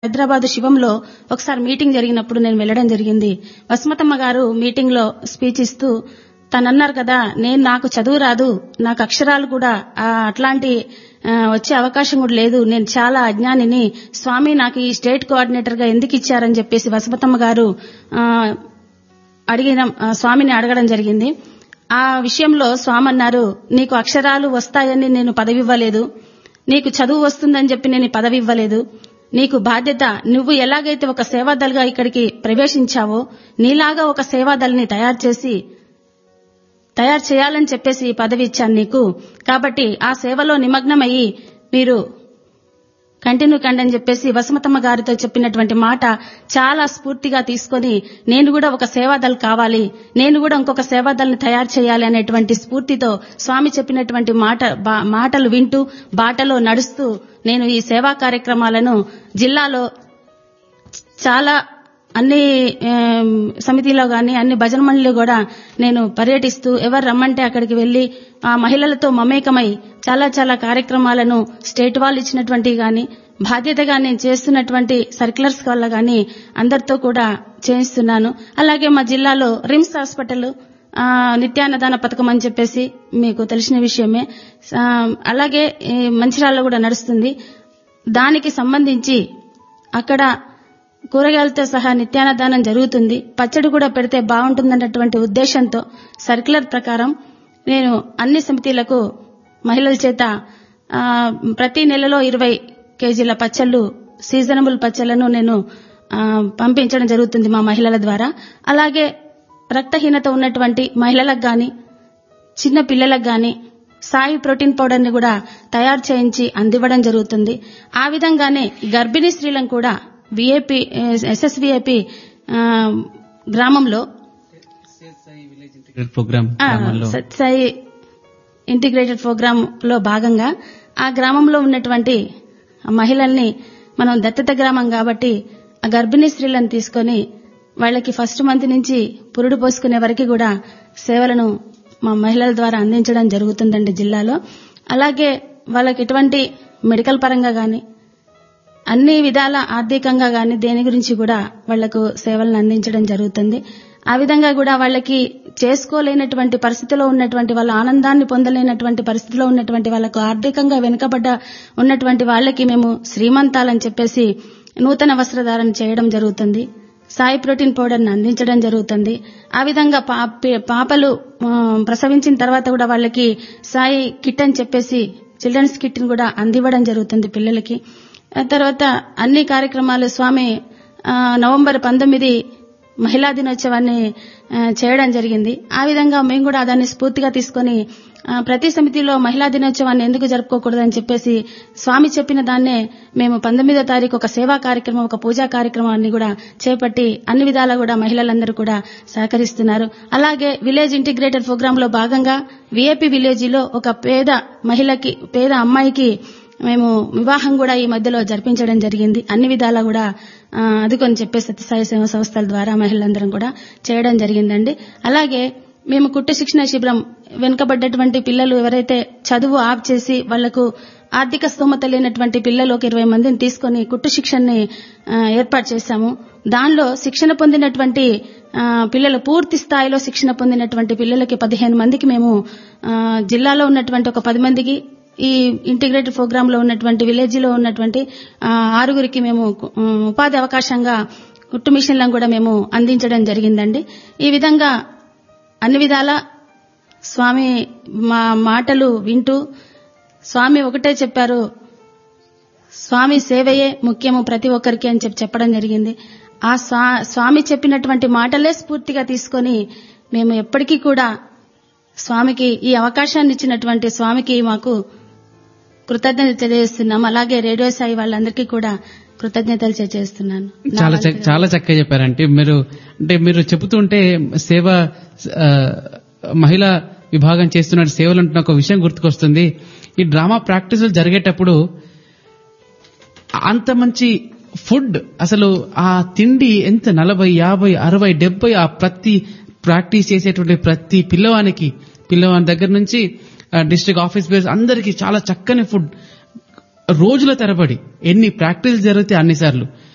హైదరాబాద్ శివంలో ఒకసారి మీటింగ్ జరిగినప్పుడు నేను వెళ్ళడం జరిగింది వసుమతమ్మ గారు మీటింగ్ లో స్పీచ్ ఇస్తూ తను అన్నారు కదా నేను నాకు చదువు రాదు నాకు అక్షరాలు కూడా ఆ, అట్లాంటి ఆ, వచ్చే అవకాశం కూడా లేదు నేను చాలా అజ్ఞానిని స్వామి నాకు ఈ స్టేట్ కోఆర్డినేటర్ గా ఎందుకు ఇచ్చారని చెప్పేసి వసుమతమ్మ గారు ఆ, అడిగిన ఆ, స్వామిని అడగడం జరిగింది ఆ విషయంలో స్వామి అన్నారు నీకు అక్షరాలు వస్తాయని నేను పదవి ఇవ్వలేదు నీకు చదువు వస్తుందని చెప్పి నేను ఈ పదవి ఇవ్వలేదు నీకు బాధ్యత నువ్వు ఎలాగైతే ఒక సేవాదల్గా ఇక్కడికి ప్రవేశించావో నీలాగా ఒక సేవాదల్ని తయారు చేసి తయారు చేయాలని చెప్పేసి ఈ పదవి ఇచ్చాను నీకు కాబట్టి ఆ సేవలో నిమగ్నమయ్యి మీరు కంటిన్యూ కండి అని చెప్పేసి వసుమతమ్మ గారితో చెప్పినటువంటి మాట చాలా స్ఫూర్తిగా తీసుకొని నేను కూడా ఒక సేవాదల్ కావాలి నేను కూడా ఇంకొక సేవాదల్ని తయారు చేయాలి అనేటువంటి స్ఫూర్తితో స్వామి చెప్పినటువంటి మాట బా- మాటలు వింటూ బాటలో నడుస్తూ నేను ఈ సేవా కార్యక్రమాలను జిల్లాలో చాలా అన్ని ఏం, సమితిలో గాని అన్ని భజన మండలిలో కూడా నేను పర్యటిస్తూ ఎవరు రమ్మంటే అక్కడికి వెళ్లి ఆ మహిళలతో మమేకమై చాలా చాలా కార్యక్రమాలను స్టేట్ వాళ్ళు ఇచ్చినటువంటి గాని బాధ్యతగా నేను చేస్తున్నటువంటి సర్క్యులర్స్ వల్ల గాని అందరితో కూడా చేయిస్తున్నాను అలాగే మా జిల్లాలో రిమ్స్ హాస్పిటల్ ఆ, నిత్యాన్నదాన పథకం అని చెప్పేసి మీకు తెలిసిన విషయమే ఆ, అలాగే ఈ మంచిర్యాలలో కూడా నడుస్తుంది దానికి సంబంధించి అక్కడ కూరగాయలతో సహా నిత్యాన్నదానం జరుగుతుంది పచ్చడి కూడా పెడితే బాగుంటుందన్నటువంటి ఉద్దేశంతో సర్క్యులర్ ప్రకారం నేను అన్ని సమితిలకు మహిళల చేత ఆ, ప్రతి నెలలో ఇరవై కేజీల పచ్చళ్ళు సీజనబుల్ పచ్చళ్లను నేను ఆ, పంపించడం జరుగుతుంది మా మహిళల ద్వారా అలాగే రక్తహీనత ఉన్నటువంటి మహిళలకు గాని చిన్న పిల్లలకు గాని సాయి ప్రోటీన్ పౌడర్ ని కూడా తయారు చేయించి అందివ్వడం జరుగుతుంది ఆ విధంగానే గర్భిణీ స్త్రీలను కూడా విఏపి ఎస్ఎస్విఐపి గ్రామంలో ప్రోగ్రామ్ ఆ, గ్రామాల్లో సత్సాయి ఇంటిగ్రేటెడ్ ప్రోగ్రామ్ లో భాగంగా ఆ గ్రామంలో ఉన్నటువంటి ఆ మహిళల్ని మనం దత్తత గ్రామం కాబట్టి ఆ గర్భిణీ స్త్రీలను తీసుకొని వాళ్ళకి ఫస్ట్ మంత్ నుంచి పురుడు పోసుకునే వరకు కూడా సేవలను మా మహిళల ద్వారా అందించడం జరుగుతుందండి జిల్లాలో అలాగే వాళ్ళకి ఎటువంటి మెడికల్ పరంగా గాని అన్ని విధాల ఆర్థికంగా గాని దేని గురించి కూడా వాళ్లకు సేవలను అందించడం జరుగుతుంది ఆ విధంగా కూడా వాళ్ళకి చేసుకోలేనటువంటి పరిస్థితిలో ఉన్నటువంటి వాళ్ళ ఆనందాన్ని పొందలేనటువంటి పరిస్థితిలో ఉన్నటువంటి వాళ్ళకు ఆర్థికంగా వెనుకబడ్డ ఉన్నటువంటి వాళ్ళకి మేము శ్రీమంతాలని చెప్పేసి నూతన వస్త్రధారణ చేయడం జరుగుతుంది సాయి ప్రోటీన్ పౌడర్ని అందించడం జరుగుతుంది ఆ విధంగా పా- పి- పాపలు ఆ, ప్రసవించిన తర్వాత కూడా వాళ్ళకి సాయి కిట్ అని చెప్పేసి చిల్డ్రన్స్ కిట్ ని కూడా అందివ్వడం జరుగుతుంది పిల్లలకి ఆ తర్వాత అన్ని కార్యక్రమాలు స్వామి ఆ, నవంబర్ పంతొమ్మిది మహిళా దినోత్సవాన్ని ఆ, చేయడం జరిగింది ఆ విధంగా మేము కూడా దాన్ని స్ఫూర్తిగా తీసుకొని ఆ, ప్రతి సమితిలో మహిళా దినోత్సవాన్ని ఎందుకు జరుపుకోకూడదని చెప్పేసి స్వామి చెప్పిన దాన్నే మేము పంతొమ్మిదో తారీఖు ఒక సేవా కార్యక్రమం ఒక పూజా కార్యక్రమాన్ని కూడా చేపట్టి అన్ని విధాలా కూడా మహిళలందరూ కూడా సహకరిస్తున్నారు అలాగే విలేజ్ ఇంటిగ్రేటెడ్ ప్రోగ్రామ్ లో భాగంగా విఏపీ విలేజ్ లో ఒక పేద మహిళకి పేద అమ్మాయికి మేము వివాహం కూడా ఈ మధ్యలో జరిపించడం జరిగింది అన్ని విధాలా కూడా ఆ, అదుకొని చెప్పే సత్యసాయి సేవా సంస్థల ద్వారా మహిళలందరం కూడా చేయడం జరిగిందండి అలాగే మేము కుట్టు శిక్షణ శిబిరం వెనుకబడ్డటువంటి పిల్లలు ఎవరైతే చదువు ఆప్ చేసి వాళ్లకు ఆర్థిక స్తోమత లేనటువంటి పిల్లలు ఒక ఇరవై మందిని తీసుకొని కుట్టు శిక్షణని ఆ, ఏర్పాటు చేశాము దానిలో శిక్షణ పొందినటువంటి ఆ, పిల్లలు పూర్తి స్థాయిలో శిక్షణ పొందినటువంటి పిల్లలకి పదిహేను మందికి మేము ఆ, జిల్లాలో ఉన్నటువంటి ఒక పది మందికి ఈ ఇంటిగ్రేటెడ్ ప్రోగ్రామ్ లో ఉన్నటువంటి విలేజ్ లో ఉన్నటువంటి ఆ, ఆరుగురికి మేము ఆ, ఉపాధి అవకాశంగా కుట్టు మిషన్లను కూడా మేము అందించడం జరిగిందండి ఈ విధంగా అన్ని విధాల స్వామి మా మాటలు వింటూ స్వామి ఒకటే చెప్పారు స్వామి సేవయే ముఖ్యము ప్రతి ఒక్కరికి అని చెప్పి చెప్పడం జరిగింది ఆ స్వా- స్వామి చెప్పినటువంటి మాటలే స్ఫూర్తిగా తీసుకొని మేము ఎప్పటికీ కూడా స్వామికి ఈ అవకాశాన్ని ఇచ్చినటువంటి స్వామికి మాకు కృతజ్ఞత తెలియజేస్తున్నాం అలాగే రేడియో సాయి వాళ్ళందరికీ కూడా కృతజ్ఞతలు తెలియజేస్తున్నాను నా చాలా చక్క- వంతుగా. చాలా చక్కగా చెప్పారంటే మీరు అంటే మీరు చెబుతుంటే సేవ ఆ, మహిళా విభాగం చేస్తున్న సేవలు అంటున్న ఒక విషయం గుర్తుకొస్తుంది ఈ డ్రామా ప్రాక్టీసులు జరిగేటప్పుడు అంత మంచి ఫుడ్ అసలు ఆ తిండి ఎంత నలభై యాభై అరవై డెబ్బై ఆ ప్రతి ప్రాక్టీస్ చేసేటువంటి ప్రతి పిల్లవానికి పిల్లవాని దగ్గర నుంచి డిస్ట్రిక్ట్ ఆఫీస్ బేస్ అందరికీ చాలా చక్కని ఫుడ్ రోజుల తరబడి ఎన్ని ప్రాక్టీస్ జరిగితే అన్నిసార్లు